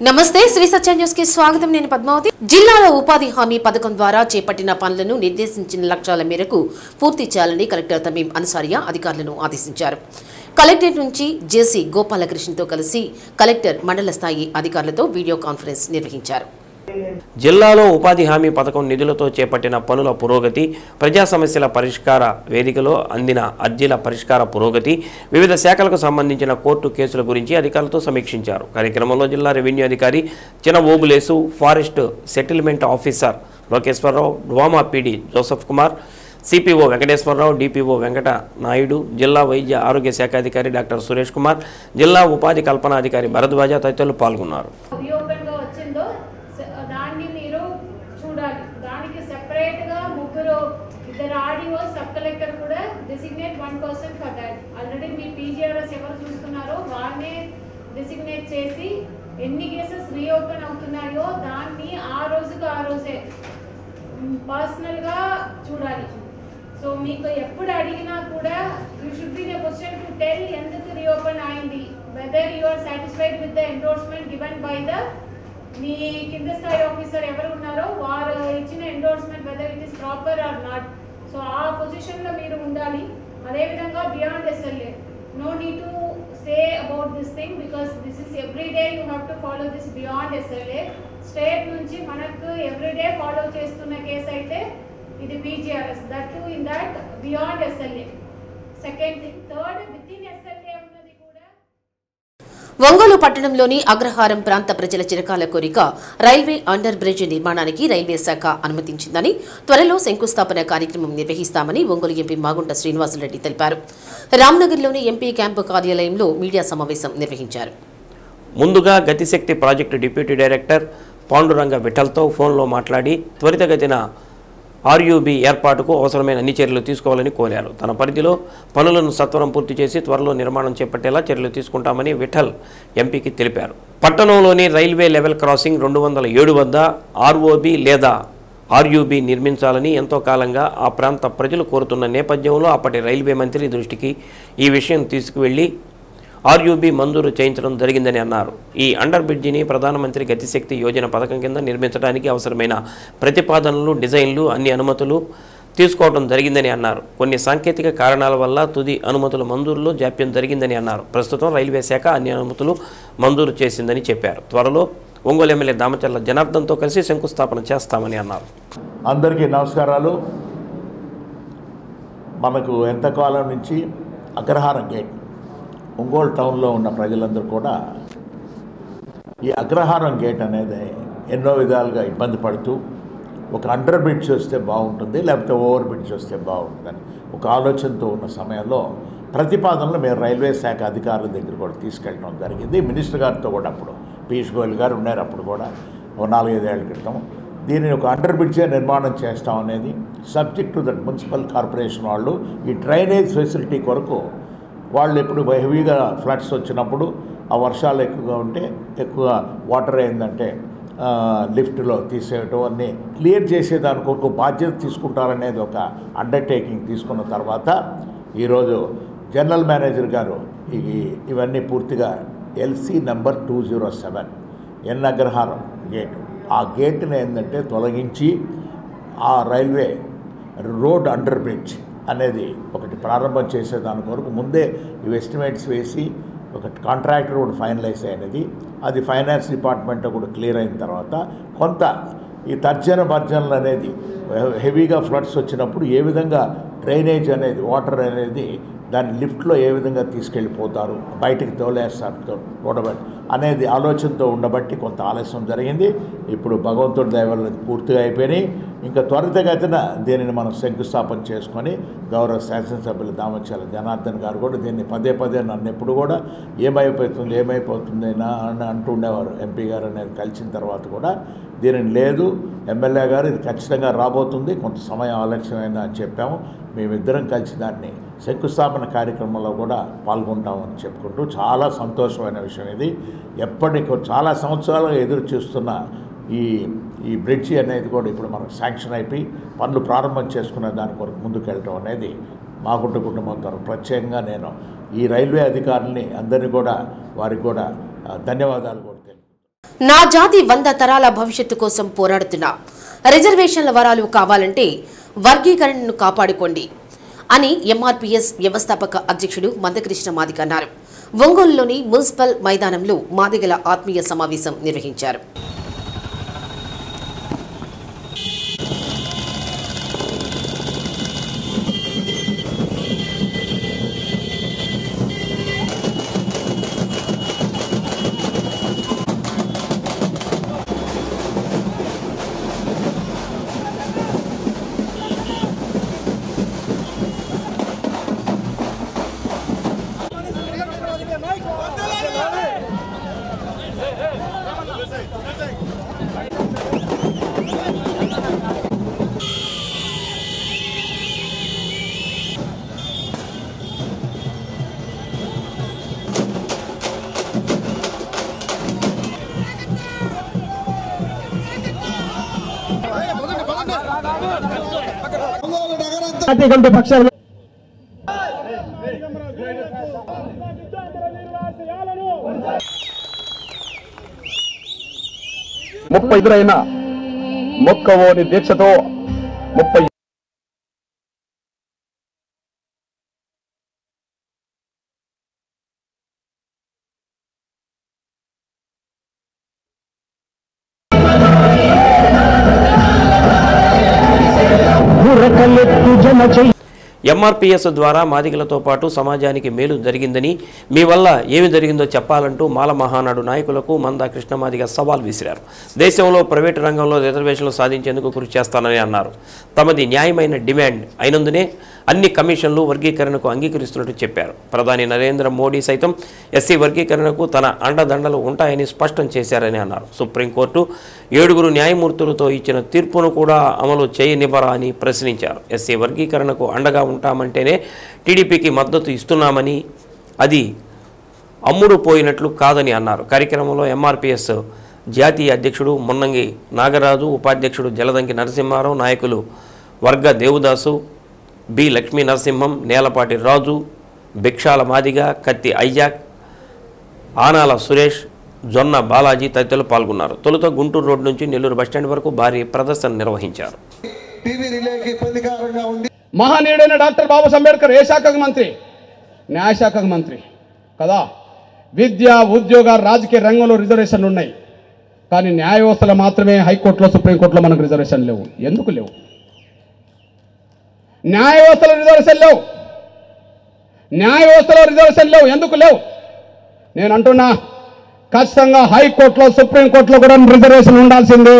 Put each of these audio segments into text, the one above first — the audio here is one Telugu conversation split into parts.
నమస్తే శ్రీ సత్య న్యూస్ కి స్వాగతం నేను పద్మావతి జిల్లాలో ఉపాధి హామీ పథకం ద్వారా చేపట్టిన పనులను నిర్దేశించిన లక్ష్యాల మేరకు పూర్తి చేయాలని కలెక్టర్ తమీం అన్సారియా అధికారులను ఆదేశించారు కలెక్టరేట్ నుంచి జేసీ గోపాలకృష్ణతో కలిసి కలెక్టర్ మండల స్థాయి అధికారులతో వీడియో కాన్ఫరెన్స్ నిర్వహించారు జిల్లాలో ఉపాధి హామీ పథకం నిధులతో చేపట్టిన పనుల పురోగతి ప్రజా సమస్యల పరిష్కార వేదికలో అందిన అర్జీల పరిష్కార పురోగతి వివిధ శాఖలకు సంబంధించిన కోర్టు కేసుల గురించి అధికారులతో సమీక్షించారు కార్యక్రమంలో జిల్లా రెవెన్యూ అధికారి Chinna Obulesu forest settlement officer Lokeswararao DWAMA PD Joseph Kumar CPO Venkateswararao DPO Venkata Naidu జిల్లా వైద్య ఆరోగ్య శాఖ అధికారి డాక్టర్ సురేష్ కుమార్ జిల్లా ఉపాధి కల్పన అధికారి భరద్వాజ తదితరులు పాల్గొన్నారు రీఓపెన్ గా వచ్చిందో స- దాన్ని మీరు చూడాలి దానికి సెపరేట్ గా ముగ్గురు ఇద్దరు ఆడియో సబ్ కలెక్టర్ కూడా designate one person for that already మీ పీజీఆర్ఎస్ ఎవరు చూస్తున్నారో వారినే డెసిగ్నేట్ చేసి ఎన్ని కేసెస్ రీఓపెన్ అవుతున్నాయో దాన్ని ఆ రోజుకు ఆ రోజే పర్సనల్ గా చూడాలి సో మీకు ఎప్పుడు అడిగినా కూడా you should be question to tell ఎందుకు రీఓపెన్ అయింది whether you are satisfied with the endorsement given by the మీ కింద స్థాయి ఆఫీసర్ ఎవరు ఉన్నారో వారు ఇచ్చిన endorsement whether it is proper or not so ah position లో మీరు ఉండాలి అదేవిధంగా beyond SLA no need to say about this thing because this is every day you have to follow this beyond SLA state నుంచి మనకు ఎవ్రీ డే ఫాలో చేస్తున్న కేసు అయితే ఇది PGRS that to in that beyond SLA second thing third with in SLA ఉన్నది కూడా ఒంగోలు పట్టణంలోని అగ్రహారం ప్రాంత ప్రజల చిరకాల కోరిక రైల్వే అండర్ బ్రిడ్జ్ నిర్మాణానికి రైల్వే శాఖ అనుమతించిందని త్వరలో శంకుస్థాపన కార్యక్రమం నిర్వహిస్తామని ఒంగోలు ఎంపీ మాగుంట శ్రీనివాసులరెడ్డి తెలిపారు రామ్నగర్లోని ఎంపీ క్యాంపు కార్యాలయంలో మీడియా సమావేశం నిర్వహించారు ముందుగా Gatishakti project deputy director Panduranga విఠల్తో ఫోన్లో మాట్లాడి త్వరితగతిన ఆర్యూబీ ఏర్పాటుకు అవసరమైన అన్ని చర్యలు తీసుకోవాలని కోరారు తన పరిధిలో పనులను సత్వరం పూర్తి చేసి త్వరలో నిర్మాణం చేపట్టేలా చర్యలు తీసుకుంటామని విఠల్ ఎంపీకి తెలిపారు పట్టణంలోని రైల్వే లెవెల్ క్రాసింగ్ రెండు వందల ఏడు వద్ద ఆర్ఓబి లేదా ఆర్యూబీ నిర్మించాలని ఎంతో కాలంగా ఆ ప్రాంత ప్రజలు కోరుతున్న నేపథ్యంలో అప్పటి రైల్వే మంత్రి దృష్టికి ఈ విషయం తీసుకువెళ్లి ఆర్యూబీ మంజూరు చేయించడం జరిగిందని అన్నారు ఈ అండర్ బ్రిడ్జిని ప్రధానమంత్రి గతిశక్తి యోజన పథకం కింద నిర్మించడానికి అవసరమైన ప్రతిపాదనలు డిజైన్లు అన్ని అనుమతులు తీసుకోవడం జరిగిందని అన్నారు కొన్ని సాంకేతిక కారణాల వల్ల తుది అనుమతుల మంజూరులో జాప్యం జరిగిందని అన్నారు ప్రస్తుతం రైల్వే శాఖ అన్ని అనుమతులు మంజూరు చేసిందని చెప్పారు త్వరలో ఒంగోలు ఎమ్మెల్యే దామచర్ల జనార్దన్తో కలిసి శంకుస్థాపన చేస్తామని అన్నారు అందరికీ నమస్కారాలు మనకు ఎంతకాలం నుంచి అగ్రహారం గేట్ ఒంగోలు టౌన్లో ఉన్న ప్రజలందరూ కూడా ఈ అగ్రహారం గేట్ అనేది ఎన్నో విధాలుగా ఇబ్బంది పడుతూ ఒక అండర్ బ్రిడ్జ్ వస్తే బాగుంటుంది లేకపోతే ఓవర్ బ్రిడ్జ్ వస్తే బాగుంటుందని ఒక ఆలోచనతో ఉన్న సమయంలో ప్రతిపాదనలు మేము రైల్వే శాఖ అధికారుల దగ్గర కూడా తీసుకెళ్ళడం జరిగింది మినిస్టర్ గారితో కూడా అప్పుడు పీయూష్ గోయల్ గారు ఉన్నారు అప్పుడు కూడా ఓ నాలుగైదేళ్ల క్రితం దీనిని ఒక అండర్ బ్రిడ్జే నిర్మాణం చేస్తాం అనేది subject to that municipal corporation వాళ్ళు ఈ డ్రైనేజ్ ఫెసిలిటీ కొరకు వాళ్ళు ఎప్పుడు హెవీగా ఫ్లడ్స్ వచ్చినప్పుడు ఆ వర్షాలు ఎక్కువగా ఉంటే ఎక్కువ వాటర్ ఏంటంటే ఆ, లిఫ్ట్లో తీసేయటం అన్నీ క్లియర్ చేసేదానికి ఒక బాధ్యత తీసుకుంటారనేది ఒక అండర్టేకింగ్ తీసుకున్న తర్వాత ఈరోజు జనరల్ మేనేజర్ గారు ఈ ఇవన్నీ పూర్తిగా LC number two zero seven N Agraharam gate ఆ గేట్ని ఏంటంటే తొలగించి ఆ రైల్వే రోడ్ అండర్ బ్రిడ్జ్ అనేది ఒకటి ప్రారంభం చేసే దాని కొరకు ముందే ఇవి ఎస్టిమేట్స్ వేసి ఒక కాంట్రాక్టర్ కూడా ఫైనలైజ్ అయినది అది ఫైనాన్స్ డిపార్ట్మెంట్లో కూడా క్లియర్ అయిన తర్వాత కొంత ఈ తర్జన భర్జనలు అనేది హెవీగా ఫ్లడ్స్ వచ్చినప్పుడు ఏ విధంగా డ్రైనేజ్ అనేది వాటర్ అనేది దాన్ని లిఫ్ట్లో ఏ విధంగా తీసుకెళ్ళిపోతారు బయటికి తోలేస్తారు తోడబట్టి అనేది ఆలోచనతో ఉండబట్టి కొంత ఆలస్యం జరిగింది ఇప్పుడు భగవంతుడి దయ వల్ల ఇది పూర్తిగా అయిపోయినాయి ఇంకా త్వరితగతిన దీనిని మనం శంకుస్థాపన చేసుకొని గౌరవ శాసనసభ్యులు దామచల జనార్దన్ గారు కూడా దీన్ని పదే పదే నన్ను ఎప్పుడు కూడా ఏమైపోతుంది ఏమైపోతుంది నా అని అంటూ ఉండేవారు ఎంపీ గారు అనేది కలిసిన తర్వాత కూడా దీనిని లేదు ఎమ్మెల్యే గారు ఇది ఖచ్చితంగా రాబోతుంది కొంత సమయం ఆలస్యమైందా అని చెప్పాము మేమిద్దరం కలిసి దాన్ని శంకుస్థాపన కార్యక్రమంలో కూడా పాల్గొంటామని చెప్పుకుంటూ చాలా సంతోషమైన విషయం ఇది ఎప్పటికో చాలా సంవత్సరాలుగా ఎదురు చూస్తున్న ఈ ఈ బ్రిడ్జి అనేది కూడా ఇప్పుడు మనకు శాంక్షన్ అయిపోయి పనులు ప్రారంభం చేసుకునే దాని కొరకు ముందుకు వెళ్ళటం అనేది మాగుంట కుటుంబం తరఫు ప్రత్యేకంగా నేను ఈ రైల్వే అధికారుల్ని అందరినీ కూడా వారికి కూడా ఆ, ధన్యవాదాలు కూడా తెలుపు నా జాతి వంద తరాల భవిష్యత్తు కోసం పోరాడుతున్నా రిజర్వేషన్ల వరాలు కావాలంటే వర్గీకరణను కాపాడుకోండి అని ఎంఆర్పీఎస్ వ్యవస్థాపక అధ్యక్షుడు మందకృష్ణ మాదిగ అన్నారు ఒంగోలులోని మున్సిపల్ మైదానంలో మాదిగల ఆత్మీయ సమావేశం నిర్వహించారు పార్టీ కమిటీ పక్షాలు ముప్పై ఎదురైన మొక్కవోని దీక్షతో ముప్పై జన చెయ్యి ఎంఆర్పీఎస్ ద్వారా మాదిగలతో పాటు సమాజానికి మేలు జరిగిందని మీ వల్ల ఏమి జరిగిందో చెప్పాలంటూ మాల మహానాడు నాయకులకు మందా కృష్ణమాదిగ సవాల్ విసిరారు దేశంలో ప్రైవేటు రంగంలో రిజర్వేషన్లు సాధించేందుకు కృషి చేస్తానని అన్నారు తమది న్యాయమైన డిమాండ్ అయినందునే అన్ని కమిషన్లు వర్గీకరణకు అంగీకరిస్తున్నట్టు చెప్పారు ప్రధాని నరేంద్ర మోడీ సైతం ఎస్సీ వర్గీకరణకు తన అండదండలు ఉంటాయని స్పష్టం చేశారని అన్నారు సుప్రీంకోర్టు ఏడుగురు న్యాయమూర్తులతో ఇచ్చిన తీర్పును కూడా అమలు చేయనివ్వరా అని ప్రశ్నించారు ఎస్సీ వర్గీకరణకు అండగా ఉంటామంటేనే టీడీపీకి మద్దతు ఇస్తున్నామని అది అమ్ముడు పోయినట్లు కాదని అన్నారు కార్యక్రమంలో ఎంఆర్పిఎస్ జాతీయ అధ్యక్షుడు మున్నంగి నాగరాజు ఉపాధ్యక్షుడు జలదంకి నరసింహారావు నాయకులు వర్గ దేవుదాసు బి లక్ష్మీ నరసింహం నేలపాటి రాజు భిక్షాల మాదిగ కత్తి ఐజాక్ ఆనాల సురేష్ జొన్న బాలాజీ తదితరులు పాల్గొన్నారు తొలుత గుంటూరు రోడ్ నుంచి నెల్లూరు బస్టాండ్ వరకు భారీ ప్రదర్శన నిర్వహించారు టీవీ రిలేకి ఇబ్బందికరంగా ఉంది మహనీయుడైన డాక్టర్ బాబాసాహెబ్ అంబేద్కర్ ఏ శాఖకు మంత్రి న్యాయశాఖకు మంత్రి కదా విద్య ఉద్యోగ రాజకీయ రంగంలో రిజర్వేషన్లు ఉన్నాయి కానీ న్యాయ వ్యవస్థలో మాత్రమే హైకోర్టులో సుప్రీంకోర్టులో మనకు రిజర్వేషన్ లేవు ఎందుకు లేవు న్యాయ వ్యవస్థలో రిజర్వేషన్ లేవు న్యాయ వ్యవస్థలో రిజర్వేషన్ లేవు ఎందుకు లేవు నేను అంటున్నా ఖచ్చితంగా హైకోర్టులో సుప్రీంకోర్టులో కూడా రిజర్వేషన్ ఉండాల్సిందే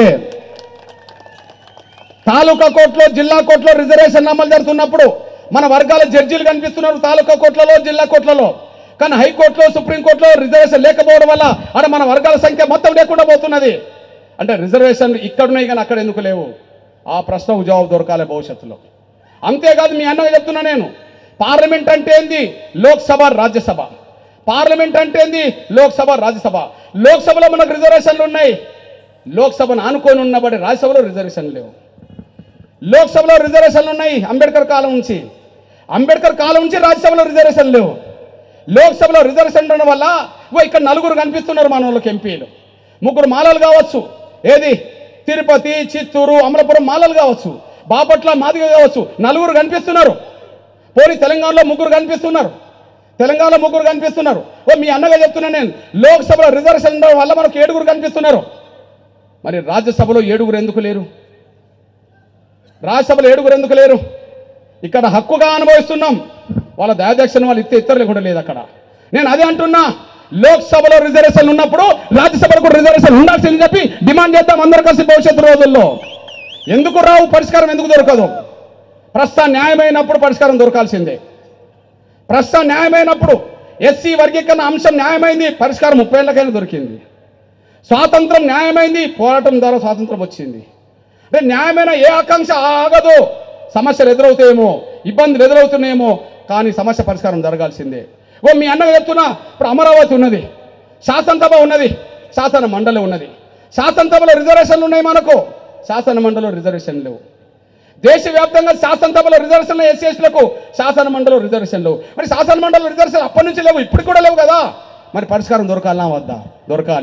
తాలూకా కోర్టులో జిల్లా కోర్టులో రిజర్వేషన్ అమలు జరుగుతున్నప్పుడు మన వర్గాల జడ్జీలు కనిపిస్తున్నారు తాలూకా కోర్టులలో జిల్లా కోర్టులలో కానీ హైకోర్టులో సుప్రీంకోర్టులో రిజర్వేషన్ లేకపోవడం వల్ల అక్కడ మన వర్గాల సంఖ్య మొత్తం లేకుండా పోతున్నది అంటే రిజర్వేషన్ ఇక్కడున్నాయి కానీ అక్కడ ఎందుకు లేవు ఆ ప్రశ్నకు జవాబు దొరకాలి భవిష్యత్తులో అంతేకాదు మీ అన్నగా చెప్తున్నా నేను పార్లమెంట్ అంటే ఏంది లోక్సభ రాజ్యసభ పార్లమెంట్ అంటే ఏంది లోక్సభ రాజ్యసభ లోక్సభలో మనకు రిజర్వేషన్లు ఉన్నాయి లోక్సభను ఆనుకొని ఉన్నబడి రాజ్యసభలో రిజర్వేషన్లు లేవు లోక్సభలో రిజర్వేషన్లు ఉన్నాయి అంబేద్కర్ కాలం నుంచి అంబేద్కర్ కాలం నుంచి రాజ్యసభలో రిజర్వేషన్లు లేవు లోక్సభలో రిజర్వేషన్ ఉండడం వల్ల ఇగో ఇక్కడ నలుగురు కనిపిస్తున్నారు మన వాళ్ళకి ఎంపీలు ముగ్గురు మాలలు కావచ్చు ఏది తిరుపతి చిత్తూరు అమలాపురం మాలలు కావచ్చు బాపట్ల మాదిగ కావచ్చు నలుగురు కనిపిస్తున్నారు పోనీ తెలంగాణలో ముగ్గురు కనిపిస్తున్నారు తెలంగాణలో ముగ్గురు కనిపిస్తున్నారు ఓ మీ అన్నగా చెప్తున్నా నేను లోక్సభలో రిజర్వేషన్ ఉండడం వల్ల మనకు ఏడుగురు కనిపిస్తున్నారు మరి రాజ్యసభలో ఏడుగురు ఎందుకు లేరు రాజ్యసభలో ఏడుగురు ఎందుకు లేరు ఇక్కడ హక్కుగా అనుభవిస్తున్నాం వాళ్ళ దయాధ్యక్షను వాళ్ళు ఇస్తే ఇతరులు కూడా లేదు అక్కడ నేను అదే అంటున్నా లోక్సభలో రిజర్వేషన్ ఉన్నప్పుడు రాజ్యసభలో కూడా రిజర్వేషన్ ఉండాల్సిందని చెప్పి డిమాండ్ చేద్దాం అందరు కలిసి భవిష్యత్తు రోజుల్లో ఎందుకు రావు పరిష్కారం ఎందుకు దొరకదు ప్రస్తుతం న్యాయమైనప్పుడు పరిష్కారం దొరకాల్సిందే ప్రస్తుతం న్యాయమైనప్పుడు ఎస్సీ వర్గీకరణ అంశం న్యాయమైంది పరిష్కారం ముప్పై ఏళ్ళకైనా దొరికింది స్వాతంత్రం న్యాయమైంది పోరాటం ద్వారా స్వాతంత్రం వచ్చింది అంటే న్యాయమైన ఏ ఆకాంక్ష ఆగదు సమస్యలు ఎదురవుతాయేమో ఇబ్బందులు ఎదురవుతున్నాయేమో కానీ సమస్య పరిష్కారం జరగాల్సిందే ఓ మీ అన్నగా చెప్తున్నా ఇప్పుడు అమరావతి ఉన్నది శాసనసభ ఉన్నది శాసన మండలి ఉన్నది శాసనసభలో రిజర్వేషన్లు ఉన్నాయి మనకు శాసన మండలిలో రిజర్వేషన్లు లేవు దేశవ్యాప్తంగా శాసనసభలో రిజర్వేషన్లు ఎస్సీ ఎస్టీలకు శాసన మండలిలో రిజర్వేషన్లు మరి శాసన మండలిలో రిజర్వేషన్ అప్పటి నుంచి లేవు ఇప్పుడు కూడా లేవు కదా మరి పరిష్కారం దొరకాలనా వద్దా దొరకాలి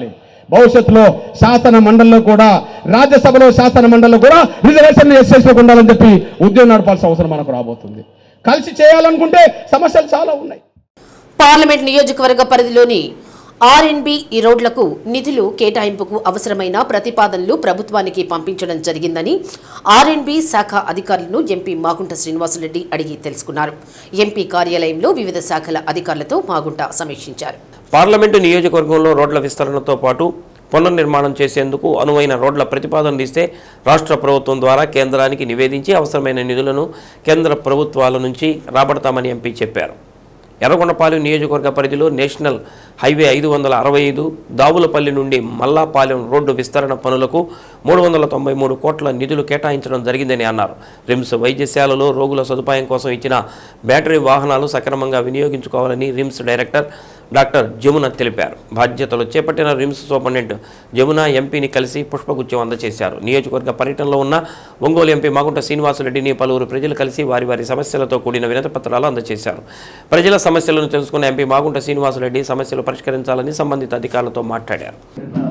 భవిష్యత్తులో శాసన మండలిలో కూడా రాజ్యసభలో శాసన మండలిలో కూడా రిజర్వేషన్ ఎస్ఎస్లోకి ఉండాలని చెప్పి ఉద్యోగం నడపాల్సిన అవసరం మనకు రాబోతుంది కలిసి చేయాలనుకుంటే సమస్యలు చాలా ఉన్నాయి పార్లమెంట్ నియోజకవర్గ పరిధిలోని ఆర్ఎన్బి ఈ రోడ్లకు నిధులు కేటాయింపుకు అవసరమైన ప్రతిపాదనలు ప్రభుత్వానికి పంపించడం జరిగిందని ఆర్ఎన్బి శాఖ అధికారులను ఎంపీ మాగుంట శ్రీనివాసరెడ్డి అడిగి తెలుసుకున్నారు ఎంపీ కార్యాలయంలో వివిధ శాఖల అధికారులతో మాగుంట సమీక్షించారు పార్లమెంటు నియోజకవర్గంలో రోడ్ల విస్తరణతో పాటు పునర్నిర్మాణం చేసేందుకు అనువైన రోడ్ల ప్రతిపాదనలు ఇస్తే రాష్ట్ర ప్రభుత్వం ద్వారా కేంద్రానికి నివేదించి అవసరమైన నిధులను కేంద్ర ప్రభుత్వాల నుంచి రాబడతామని ఎంపీ చెప్పారు ఎర్రగొండపాలెం నియోజకవర్గ పరిధిలో నేషనల్ హైవే ఐదు వందల అరవై ఐదు దావులపల్లి నుండి మల్లాపాలెం రోడ్డు విస్తరణ పనులకు మూడు వందల తొంభై మూడు కోట్ల నిధులు కేటాయించడం జరిగిందని అన్నారు రిమ్స్ వైద్యశాలలో రోగుల సదుపాయం కోసం ఇచ్చిన బ్యాటరీ వాహనాలు సక్రమంగా వినియోగించుకోవాలని రిమ్స్ డైరెక్టర్ డాక్టర్ జమున తెలిపారు బాధ్యతలు చేపట్టిన రిమ్స్ సూపరింటెండెంట్ జమున ఎంపీని కలిసి పుష్పగుచ్చం అందజేశారు నియోజకవర్గ పర్యటనలో ఉన్న ఒంగోలు ఎంపీ మాగుంట శ్రీనివాసరెడ్డిని పలువురు ప్రజలు కలిసి వారి వారి సమస్యలతో కూడిన వినతి పత్రాలు అందజేశారు ప్రజల సమస్యలను తెలుసుకున్న ఎంపీ మాగుంట శ్రీనివాసరెడ్డి సమస్యలు పరిష్కరించాలని సంబంధిత అధికారులతో మాట్లాడారు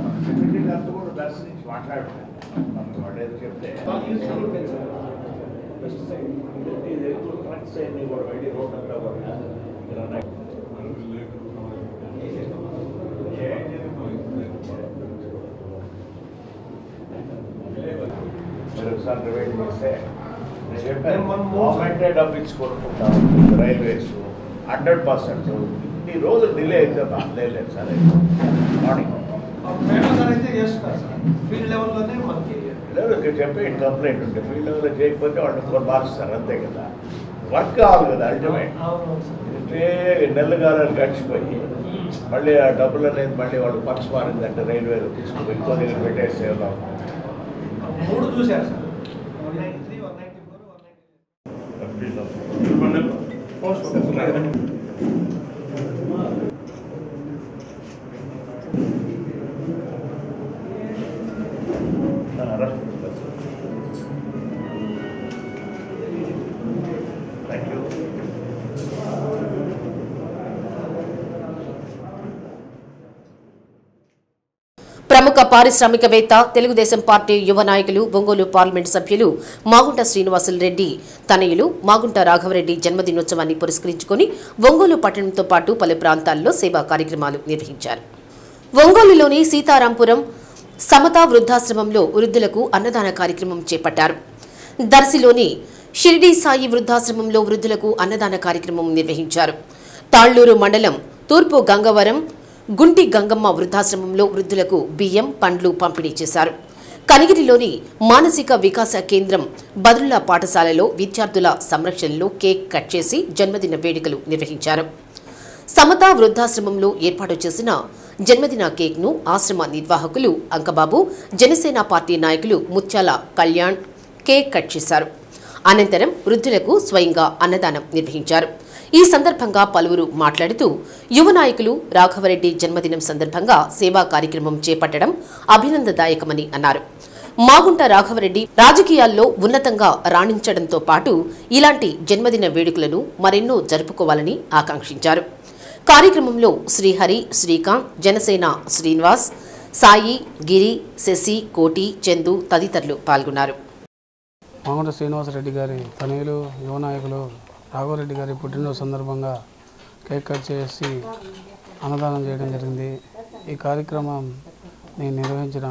మీరు ఒకసారి రివైజ్ చేస్తే నేను చెప్పాను గవర్నమెంటే డబ్బు ఇచ్చి కొనుక్కుంటాం రైల్వేస్ హండ్రెడ్ పర్సెంట్ ఇన్ని రోజులు డిలే అయితే నాకు లేదు సార్ మార్నింగ్ ఫీల్డ్ లెవెల్లోనే మనకి లేదు ఇక్కడ చెప్పి కంప్లైంట్ ఉంటే ఫీల్డ్ లెవెల్లో చేయకపోతే వాళ్ళు ఇంకో మారుస్తారు అంతే కదా వర్క్ కావాలి కదా అల్టిమేట్ ఇట్లే నెల్లగాలని గడిచిపోయి మళ్ళీ ఆ డబ్బులు అనేది మళ్ళీ వాళ్ళు పర్స్ మారిందంటే రైల్వేలో తీసుకుని ఇంకో దగ్గర పెట్టేస్తే ఎలా ఉంటుంది? మూడు చూశారు sir one ninety three one ninety four one ninety thank you ప్రముఖ పారిశ్రామికవేత్త తెలుగుదేశం పార్టీ యువ నాయకులు ఒంగోలు పార్లమెంట్ సభ్యులు మాగుంట శ్రీనివాసులు రెడ్డి తనయులు మాగుంట రాఘవరెడ్డి జన్మదినోత్సవాన్ని పురస్కరించుకొని ఒంగోలు పట్టణంతో పాటు పలు ప్రాంతాల్లో సేవా కార్యక్రమాలు నిర్వహించారు ఒంగోలులోని సీతారాంపురం సమతా వృద్ధాశ్రమంలో వృద్ధులకు అన్నదాన కార్యక్రమం చేపట్టారు దర్శిలోని షిరిడీ సాయి వృద్ధాశ్రమంలో వృద్ధులకు అన్నదాన కార్యక్రమం నిర్వహించారు తాళ్లూరు మండలం తూర్పు గంగవరం గుంటి గంగమ్మ వృద్ధాశ్రమంలో వృద్ధులకు బియ్యం పండ్లు పంపిణీ చేశారు కనిగిరిలోని మానసిక వికాస కేంద్రం బదుల పాఠశాలలో విద్యార్థుల సంరక్షణలో కేక్ కట్ చేసి జన్మదిన వేడుకలు నిర్వహించారు సమతా వృద్ధాశ్రమంలో ఏర్పాటు చేసిన జన్మదిన కేక్ను ఆశ్రమ నిర్వాహకులు అంకబాబు జనసేన పార్టీ నాయకులు ముత్యాల కళ్యాణ్ కేక్ కట్ చేశారు అనంతరం వృద్ధులకు స్వయంగా అన్నదానం నిర్వహించారు ఈ సందర్భంగా పలువురు మాట్లాడుతూ యువ నాయకులు రాఘవరెడ్డి జన్మదినం సందర్భంగా సేవా కార్యక్రమం చేపట్టడం అభినందదాయకమని అన్నారు మాగుంట రాఘవరెడ్డి రాజకీయాల్లో ఉన్నతంగా రాణించడంతో పాటు ఇలాంటి జన్మదిన వేడుకలను మరెన్నో జరుపుకోవాలని ఆకాంక్షించారు కార్యక్రమంలో శ్రీహరి శ్రీకాంత్ జనసేన శ్రీనివాస్ సాయి గిరి శశి కోటి చందు తదితరులు పాల్గొన్నారు మాగుంట శ్రీనివాసరెడ్డి గారి తనయులు యువ నాయకులు రాఘవరెడ్డి గారి పుట్టినరోజు సందర్భంగా కేక్ కట్ చేసి అన్నదానం చేయడం జరిగింది ఈ కార్యక్రమం నేను నిర్వహించిన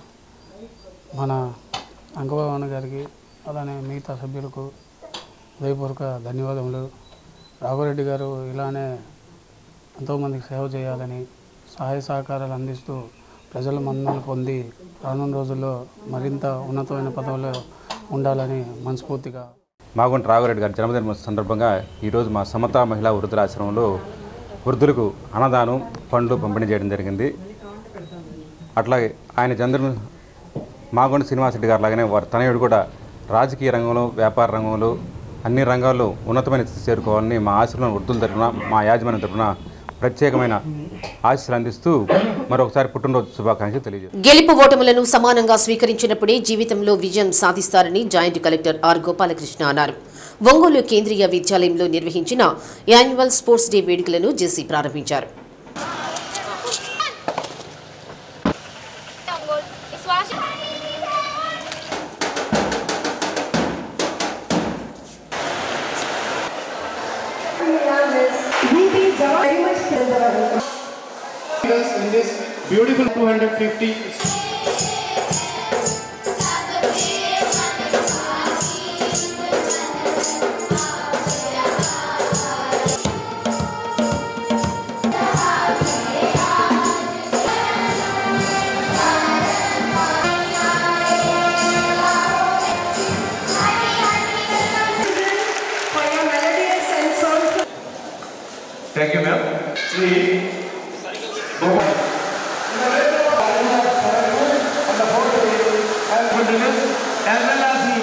మన అంకభవన్ గారికి అలానే మిగతా సభ్యులకు హృదయపూర్వక ధన్యవాదములు రాఘవరెడ్డి గారు ఇలానే ఎంతోమందికి సేవ చేయాలని సహాయ సహకారాలు అందిస్తూ ప్రజల మన్ననలు పొంది రానున్న రోజుల్లో మరింత ఉన్నతమైన పదవుల్లో ఉండాలని మనస్ఫూర్తిగా మాగుంట రాఘవరెడ్డి గారి జన్మదిన సందర్భంగా ఈరోజు మా సమతా మహిళా వృద్ధులాశ్రమంలో వృద్ధులకు అన్నదానం పండ్లు పంపిణీ చేయడం జరిగింది అట్లాగే ఆయన జన్మదిన మాగుంట శ్రీనివాసరెడ్డి గారు లాగానే వారి తనయుడు కూడా రాజకీయ రంగంలో వ్యాపార రంగంలో అన్ని రంగాల్లో ఉన్నతమైన స్థితి చేరుకోవాలని మా ఆశ్రమం వృద్ధుల తరఫున మా యాజమాన్యం తరఫున ప్రత్యేకమైన ఆశీస్సులు అందిస్తూ మరొకసారి పుట్టినరోజు శుభాకాంక్షలు తెలియజేస్తాను గెలుపు ఓటములను సమానంగా స్వీకరించినప్పుడే జీవితంలో విజయం సాధిస్తారని జాయింట్ కలెక్టర్ ఆర్ గోపాలకృష్ణ అన్నారు ఒంగోలు కేంద్రీయ విద్యాలయంలో నిర్వహించిన యాన్యువల్ స్పోర్ట్స్ డే వేడుకలను జేసీ ప్రారంభించారు శ్వాస in this beautiful 250 Thank you, ma'am. Three. As well as the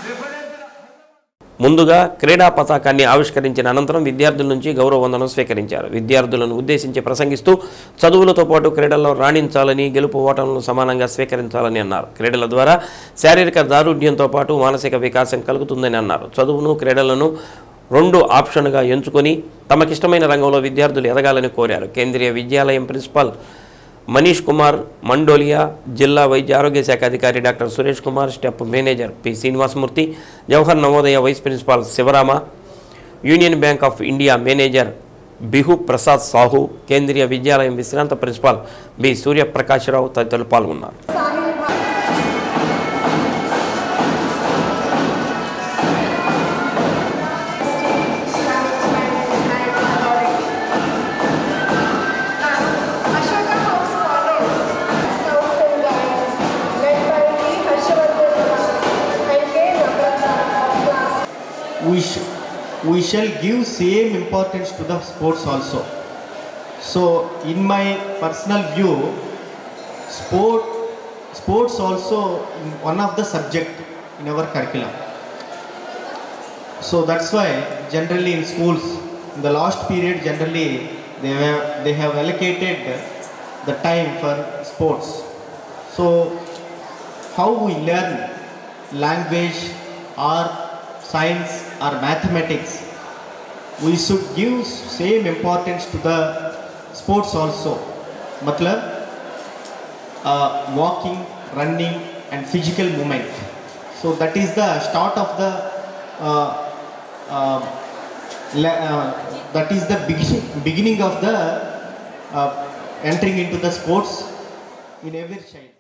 ముందుగా క్రీడా పతాకాన్ని ఆవిష్కరించిన అనంతరం విద్యార్థుల నుంచి గౌరవ వందనం స్వీకరించారు విద్యార్థులను ఉద్దేశించి ప్రసంగిస్తూ చదువులతో పాటు క్రీడల్లో రాణించాలని గెలుపు ఓటములను సమానంగా స్వీకరించాలని అన్నారు క్రీడల ద్వారా శారీరక దారుఢ్యంతో పాటు మానసిక వికాసం కలుగుతుందని అన్నారు చదువును క్రీడలను రెండు ఆప్షన్గా ఎంచుకొని తమకిష్టమైన రంగంలో విద్యార్థులు ఎదగాలని కోరారు కేంద్రీయ విద్యాలయం ప్రిన్సిపాల్ మనీష్ కుమార్ మండోలియా జిల్లా వైద్య ఆరోగ్య శాఖ అధికారి doctor Suresh Kumar step manager P Srinivasamurthy Jawahar Navodaya vice principal Sivarama Union Bank of India manager Bihu Prasad Sahu Kendriya Vidyalayam విశ్రాంత ప్రిన్సిపాల్ బి సూర్యప్రకాశ్రావు తదితరులు పాల్గొన్నారు we, sh- we shall give same importance to the sports also. So, in my personal view, sport, sports also one of the subject in our curriculum. So that's why generally in schools, in the last period, generally they have they have allocated the time for sports. So how we learn language, art, science or mathematics, we should give same importance to the sports also. Matlab, uh, walking, running and physical movement. So that is the start of the uh, uh, le- uh, that is the beginning, beginning of the uh, entering into the sports in every child.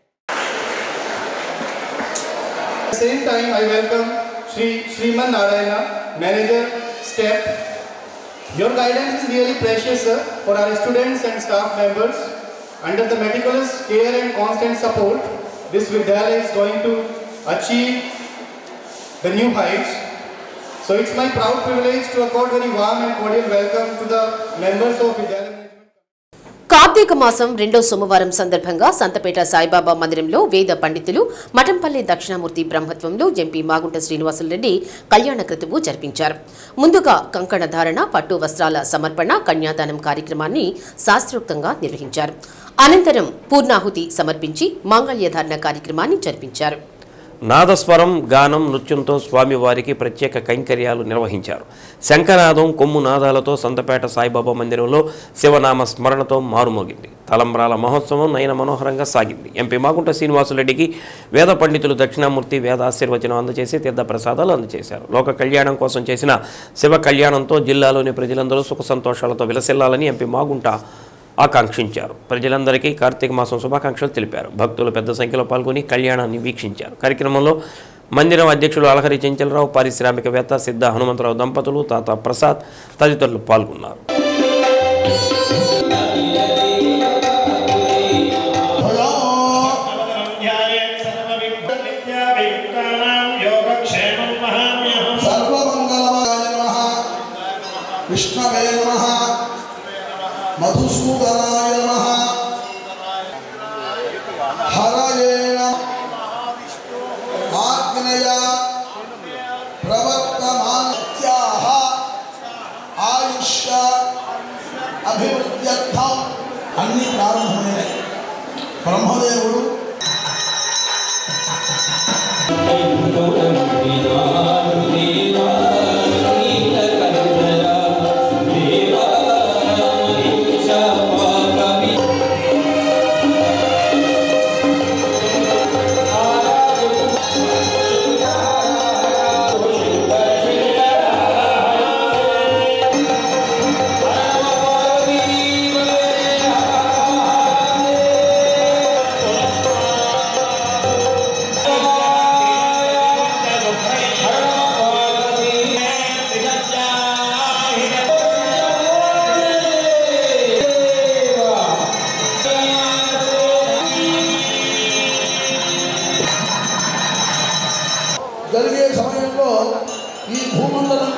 At the same time, I welcome Sri Sriman Narayana, Manager, STEP. Your guidance is really precious, sir, for our students and staff members. Under the meticulous care and constant support, this Vidyalaya is going to achieve the new heights. So it's my proud privilege to accord very warm and cordial welcome to the members of Vidyalaya. Karthika మాసం రెండో సోమవారం సందర్భంగా సంతపేట సాయిబాబా మందిరంలో వేద పండితులు మఠంపల్లి దక్షిణామూర్తి బ్రహ్మత్వంలో ఎంపీ మాగుంట శ్రీనివాసులరెడ్డి కళ్యాణ క్రతువు జరిపించారు ముందుగా కంకణ ధారణ పట్టు వస్త్రాల సమర్పణ కన్యాదానం కార్యక్రమాన్ని శాస్త్రోక్తంగా నిర్వహించారు అనంతరం పూర్ణాహుతి సమర్పించి మాంగళ్యధారణ కార్యక్రమాన్ని జరిపించారు నాదస్వరం గానం నృత్యంతో స్వామివారికి ప్రత్యేక కైంకర్యాలు నిర్వహించారు శంఖనాదం కొమ్ము నాదాలతో సంతపేట సాయిబాబా మందిరంలో శివనామ స్మరణతో మారుమోగింది తలంబ్రాల మహోత్సవం నయన మనోహరంగా సాగింది ఎంపీ మాగుంట శ్రీనివాసులరెడ్డికి వేద పండితులు దక్షిణామూర్తి వేద ఆశీర్వచనం అందజేసి తీర్థ ప్రసాదాలు అందజేశారు లోక కళ్యాణం కోసం చేసిన శివ కళ్యాణంతో జిల్లాలోని ప్రజలందరూ సుఖ సంతోషాలతో విలసిల్లాలని ఎంపీ మాగుంట ఆకాంక్షించారు ప్రజలందరికీ కార్తీక మాసం శుభాకాంక్షలు తెలిపారు భక్తులు పెద్ద సంఖ్యలో పాల్గొని కళ్యాణాన్ని వీక్షించారు కార్యక్రమంలో మందిరం అధ్యక్షులు అలహరి చెంచలరావు పారిశ్రామికవేత్త సిద్ధ హనుమంతరావు దంపతులు తాత ప్రసాద్ తదితరులు పాల్గొన్నారు సర్వమంగళమాయ నమః విష్ణవే నమః మధుసూదనాయ నమః హరయే ఆగ్నేయ ప్రవర్తమానత్యాహ ఆయుష్య అభివృద్ధ్యర్థం అన్ని ప్రారంభమైనాయి బ్రహ్మదేవుడు దేవా ఈ భూమండలం